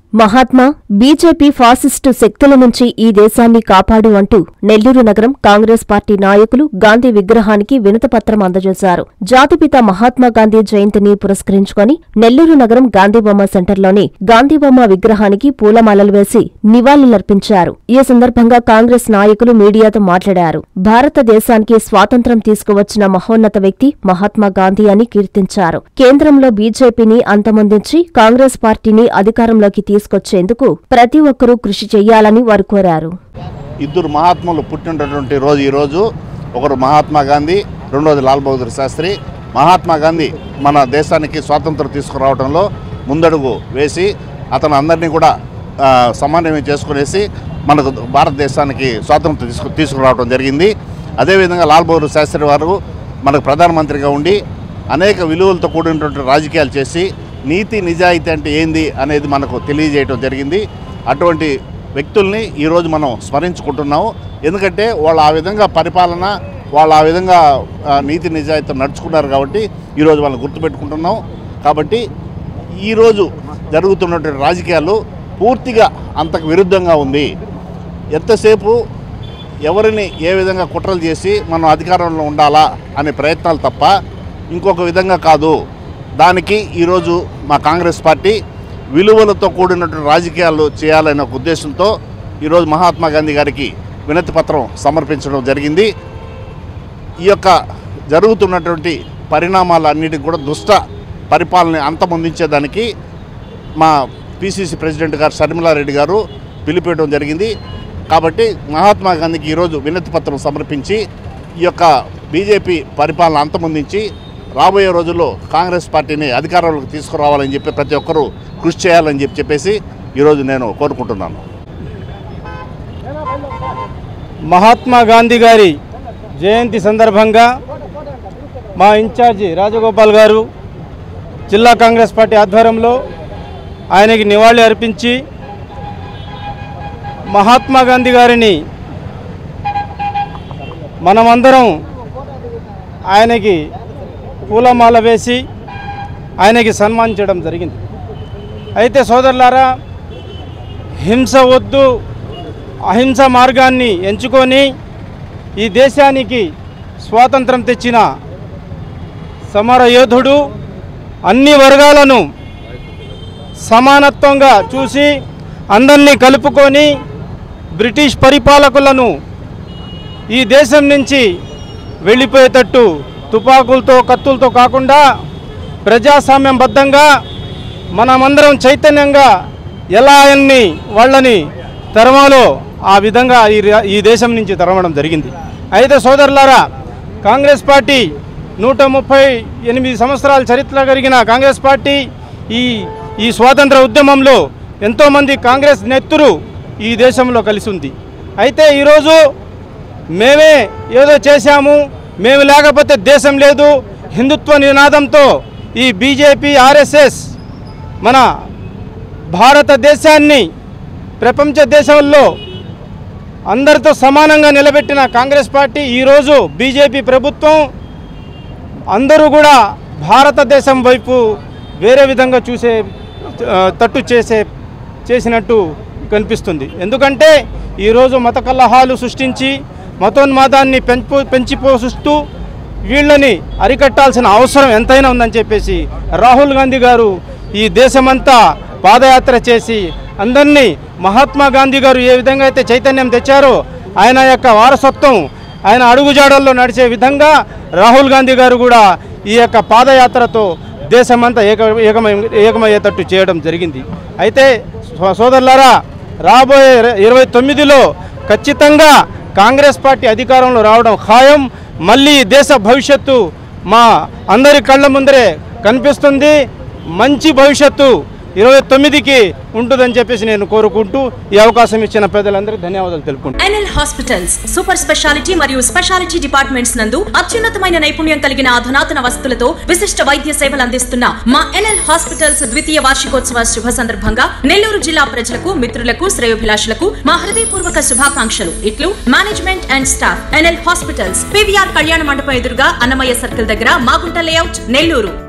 Mahatma BJP fascist శక్తుల నుంచి ఈ దేశాన్ని కాపాడు అంటూ నెల్లూరు నగరం కాంగ్రెస్ పార్టీ నాయకులు గాంధీ విగ్రహానికి వినతపత్రం అందజేశారు జాతిపిత మహాత్మా గాంధీ జయంతిని పురస్కరించుకొని నెల్లూరు నగరం గాంధీబొమ్మ సెంటర్లోని గాంధీబొమ్మ విగ్రహానికి పూలమాలలు వేసి నివాళులర్పించారు ఈ సందర్భంగా కాంగ్రెస్ నాయకులు మీడియాతో మాట్లాడారు భారతదేశానికి స్వాతంత్ర్యం తీసుకువచ్చిన మహోన్నత వ్యక్తి మహాత్మా గాంధీ అని కీర్తించారు కేంద్రంలో బీజేపీని అంతమొందించి కాంగ్రెస్ పార్టీని అధికారంలోకి తీసుకొచ్చేందుకు ప్రతి ఒక్కరూ కృషి చేయాలని వారు కోరారు ఇద్దరు మహాత్ములు పుట్టినటువంటి రోజు ఈ రోజు ఒకరు మహాత్మా గాంధీ రెండోది లాల్ బహదూర్ శాస్త్రి మహాత్మా గాంధీ మన దేశానికి స్వాతంత్రం తీసుకురావడంలో ముందడుగు వేసి అతను అందరినీ కూడా ఆ, సమన్వయం చేసుకునేసి మనకు భారతదేశానికి స్వాతంత్రం తీసుకు తీసుకురావడం జరిగింది అదేవిధంగా లాల్ బహదూర్ శాస్త్రి వారు మనకు ప్రధానమంత్రిగా ఉండి అనేక విలువలతో కూడినటువంటి రాజకీయాలు చేసి నీతి నిజాయితీ అంటే ఏంది అనేది మనకు తెలియజేయడం జరిగింది అటువంటి వ్యక్తుల్ని ఈరోజు మనం స్మరించుకుంటున్నాము ఎందుకంటే వాళ్ళు ఆ విధంగా పరిపాలన వాళ్ళు ఆ విధంగా ఆ, నీతి నిజాయితీ నడుచుకున్నారు కాబట్టి ఈరోజు వాళ్ళని గుర్తుపెట్టుకుంటున్నాం కాబట్టి ఈరోజు జరుగుతున్నటువంటి రాజకీయాలు పూర్తిగా అంతకు విరుద్ధంగా ఉంది ఎంతసేపు ఎవరిని ఏ విధంగా కుట్రలు చేసి మనం అధికారంలో ఉండాలా అనే ప్రయత్నాలు తప్ప ఇంకొక విధంగా కాదు దానికి ఈరోజు మా కాంగ్రెస్ పార్టీ విలువలతో కూడినటువంటి రాజకీయాలు చేయాలనే ఒక ఉద్దేశంతో ఈరోజు మహాత్మా గాంధీ గారికి వినతి పత్రం సమర్పించడం జరిగింది ఈ యొక్క జరుగుతున్నటువంటి పరిణామాలన్నిటికి కూడా దుష్ట పరిపాలన అంతమొందించేదానికి మా పిసిసి ప్రెసిడెంట్ గారు షర్మిలారెడ్డి గారు పిలిపేయడం జరిగింది కాబట్టి మహాత్మా గాంధీకి ఈరోజు వినతి పత్రం సమర్పించి ఈ యొక్క బీజేపీ పరిపాలన అంతమొందించి రాబోయే రోజుల్లో కాంగ్రెస్ పార్టీని అధికారంలోకి తీసుకురావాలని చెప్పి ప్రతి ఒక్కరూ కృషి చేయాలని చెప్పి చెప్పేసి ఈరోజు నేను కోరుకుంటున్నాను మహాత్మా గాంధీ గారి జయంతి సందర్భంగా మా ఇన్ఛార్జి రాజగోపాల్ గారు జిల్లా కాంగ్రెస్ పార్టీ ఆధ్వర్యంలో ఆయనకి నివాళి అర్పించి మహాత్మా గాంధీ గారిని మనమందరం ఆయనకి పూలమాల వేసి ఆయనకి సన్మానించడం జరిగింది అయితే సోదరులారా హింస వద్దు అహింస మార్గాన్ని ఎంచుకొని ఈ దేశానికి స్వాతంత్రం తెచ్చిన సమర యోధుడు అన్ని వర్గాలను సమానత్వంగా చూసి అందరినీ కలుపుకొని బ్రిటిష్ పరిపాలకులను ఈ దేశం నుంచి వెళ్ళిపోయేటట్టు తుపాకులతో కత్తులతో కాకుండా ప్రజాస్వామ్యంబద్ధంగా మనమందరం చైతన్యంగా ఎలా ఆయన్ని వాళ్ళని తరమాలో ఆ విధంగా ఈ రా- ఈ దేశం నుంచి తరమడం జరిగింది అయితే సోదరులారా కాంగ్రెస్ పార్టీ నూట ముప్పై ఎనిమిది సంవత్సరాల చరిత్ర కలిగిన కాంగ్రెస్ పార్టీ ఈ ఈ స్వాతంత్ర ఉద్యమంలో ఎంతోమంది కాంగ్రెస్ నెత్తురు ఈ దేశంలో కలిసి ఉంది అయితే ఈరోజు మేమే ఏదో చేశాము మేము లేకపోతే దేశం లేదు హిందుత్వ నినాదంతో ఈ బీజేపీ ఆర్ఎస్ఎస్ మన భారతదేశాన్ని ప్రపంచ దేశంలో అందరితో సమానంగా నిలబెట్టిన కాంగ్రెస్ పార్టీ ఈరోజు బీజేపీ ప్రభుత్వం అందరూ కూడా భారతదేశం వైపు వేరే విధంగా చూసే ఆ, తట్టు చేసే చేసినట్టు కనిపిస్తుంది ఎందుకంటే ఈరోజు మత కలహాలు సృష్టించి మతోన్మాదాన్ని పెంపు పెంచి పోషిస్తూ వీళ్ళని అరికట్టాల్సిన అవసరం ఎంతైనా ఉందని చెప్పేసి రాహుల్ గాంధీ గారు ఈ దేశమంతా పాదయాత్ర చేసి అందరినీ మహాత్మా గాంధీ గారు ఏ విధంగా అయితే చైతన్యం తెచ్చారో ఆయన యొక్క వారసత్వం ఆయన అడుగుజాడల్లో నడిచే విధంగా రాహుల్ గాంధీ గారు కూడా ఈ యొక్క పాదయాత్రతో దేశమంతా ఏక ఏకమై ఏకమయ్యేటట్టు చేయడం జరిగింది అయితే సో- సోదరులారా రాబోయే ఇర- ఇరవై తొమ్మిదిలో ఖచ్చితంగా కాంగ్రెస్ పార్టీ అధికారంలో రావడం ఖాయం మళ్ళీ దేశ భవిష్యత్తు మా అందరి కళ్ళ ముందరే కనిపిస్తుంది మంచి భవిష్యత్తు ఇరవై తొమ్మిదికి ఉంటుందని చెప్పేసి నేను కోరుకుంటూ ఈ అవకాశం ఇచ్చిన పెద్దలందరికీ ధన్యవాదాలు తెలుపుకుంటాను ఎన్ఎల్ హాస్పిటల్స్ సూపర్ స్పెషాలిటీ మరియు స్పెషాలిటీ డిపార్ట్మెంట్స్ నందు అత్యున్నతమైన నైపుణ్యం కలిగిన అధునాతన వసతులతో విశిష్ట వైద్య సేవలు అందిస్తున్న మా ఎన్ఎల్ హాస్పిటల్స్ ద్వితీయ వార్షికోత్సవ శుభ సందర్భంగా నెల్లూరు జిల్లా ప్రజలకు మిత్రులకు శ్రేయోభిలాషులకు మా హృదయపూర్వక శుభాకాంక్షలు ఇట్లు management and staff NL hospitals PVR కళ్యాణ మండపం ఎదురుగా అన్నమయ్య సర్కిల్ దగ్గర మాగుంట లేఅవుట్ నెల్లూరు